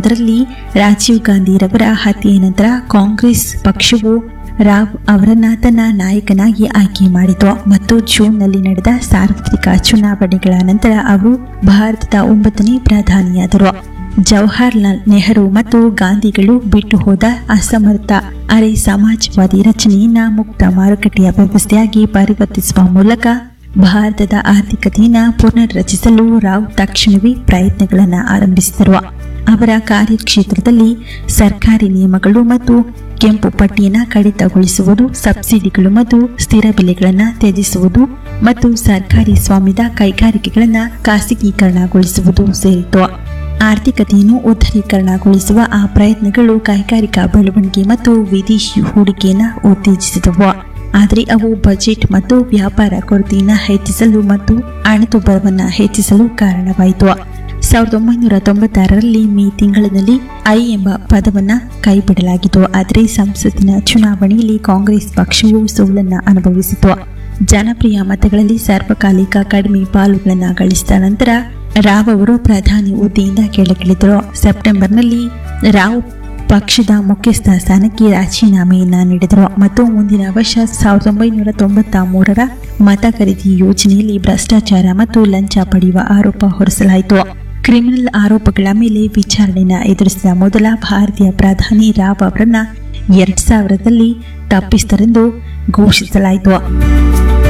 ಅದರಲ್ಲಿ ರಾಜೀವ್ ಗಾಂಧಿರವರ ಹತ್ಯೆಯ ನಂತರ ಕಾಂಗ್ರೆಸ್ ಪಕ್ಷವು ರಾವ್ ಅವರನ್ನ ತನ್ನ ನಾಯಕನಾಗಿ ಆಯ್ಕೆ ಮಾಡಿತು ಮತ್ತು ಜೂನ್ನಲ್ಲಿ ನಡೆದ ಸಾರ್ವತ್ರಿಕ ಚುನಾವಣೆಗಳ ನಂತರ ಅವರು ಭಾರತದ ಒಂಬತ್ತನೇ ಪ್ರಧಾನಿಯಾದರು ಜವಾಹರ್ಲಾಲ್ ನೆಹರು ಮತ್ತು ಗಾಂಧಿಗಳು ಬಿಟ್ಟು ಹೋದ ಅಸಮರ್ಥ ಅರೆ ಸಮಾಜವಾದಿ ರಚನೆಯನ್ನ ಮುಕ್ತ ಮಾರುಕಟ್ಟೆಯ ವ್ಯವಸ್ಥೆಯಾಗಿ ಪರಿವರ್ತಿಸುವ ಮೂಲಕ ಭಾರತದ ಆರ್ಥಿಕತೆಯನ್ನು ಪುನರ್ರಚಿಸಲು ರಾವ್ ತಕ್ಷಣವೇ ಪ್ರಯತ್ನಗಳನ್ನು ಆರಂಭಿಸಿದರು ಅವರ ಕಾರ್ಯಕ್ಷೇತ್ರದಲ್ಲಿ ಸರ್ಕಾರಿ ನಿಯಮಗಳು ಮತ್ತು ಕೆಂಪು ಪಟ್ಟಿಯನ್ನು ಕಡಿತಗೊಳಿಸುವುದು ಸಬ್ಸಿಡಿಗಳು ಮತ್ತು ಸ್ಥಿರ ಬೆಲೆಗಳನ್ನು ತ್ಯಜಿಸುವುದು ಮತ್ತು ಸರ್ಕಾರಿ ಸ್ವಾಮ್ಯದ ಕೈಗಾರಿಕೆಗಳನ್ನು ಖಾಸಗೀಕರಣಗೊಳಿಸುವುದು ಸೇರಿತು ಆರ್ಥಿಕತೆಯನ್ನು ಉದಾರೀಕರಣಗೊಳಿಸುವ ಆ ಪ್ರಯತ್ನಗಳು ಕೈಗಾರಿಕಾ ಬೆಳವಣಿಗೆ ಮತ್ತು ವಿದೇಶಿ ಹೂಡಿಕೆಯನ್ನು ಉತ್ತೇಜಿಸಿದವು ಆದರೆ ಅವು ಬಜೆಟ್ ಮತ್ತು ವ್ಯಾಪಾರ ಕೊರತೆಯನ್ನು ಹೆಚ್ಚಿಸಲು ಮತ್ತು ಹಣದುಬ್ಬರವನ್ನು ಹೆಚ್ಚಿಸಲು ಕಾರಣವಾಯಿತು ಸಾವಿರದ ಒಂಬೈನೂರ ತೊಂಬತ್ತಾರರಲ್ಲಿ ಮೇ ತಿಂಗಳಿನಲ್ಲಿ ಐ ಎಂಬ ಪದವನ್ನು ಕೈಬಿಡಲಾಗಿತ್ತು ಆದರೆ ಸಂಸತ್ತಿನ ಚುನಾವಣೆಯಲ್ಲಿ ಕಾಂಗ್ರೆಸ್ ಪಕ್ಷವು ಸೋಲನ್ನು ಅನುಭವಿಸಿತು ಜನಪ್ರಿಯ ಮತಗಳಲ್ಲಿ ಸಾರ್ವಕಾಲಿಕ ಕಡಿಮೆ ಪಾಲುಗಳನ್ನು ಗಳಿಸಿದ ನಂತರ ರಾವ್ ಅವರು ಪ್ರಧಾನಿ ಹುದ್ದೆಯಿಂದ ಕೆಳಗಿಳಿದರು ಸೆಪ್ಟೆಂಬರ್ನಲ್ಲಿ ರಾವ್ ಪಕ್ಷದ ಮುಖ್ಯಸ್ಥ ಸ್ಥಾನಕ್ಕೆ ರಾಜೀನಾಮೆಯನ್ನ ನೀಡಿದರು ಮತ್ತು ಮುಂದಿನ ವರ್ಷ ಸಾವಿರದ ಒಂಬೈನೂರ ತೊಂಬತ್ತ ಮೂರರ ಮತ ಖರೀದಿ ಯೋಜನೆಯಲ್ಲಿ ಭ್ರಷ್ಟಾಚಾರ ಮತ್ತು ಲಂಚ ಪಡೆಯುವ ಆರೋಪ ಹೊರಿಸಲಾಯಿತು ಕ್ರಿಮಿನಲ್ ಆರೋಪಗಳ ಮೇಲೆ ವಿಚಾರಣೆಯನ್ನು ಎದುರಿಸಿದ ಮೊದಲ ಭಾರತೀಯ ಪ್ರಧಾನಿ ರಾವ್ ಅವರನ್ನ ಎರಡ್ ಸಾವಿರದಲ್ಲಿ ತಪ್ಪಿಸ್ತರೆಂದು ಘೋಷಿಸಲಾಯಿತು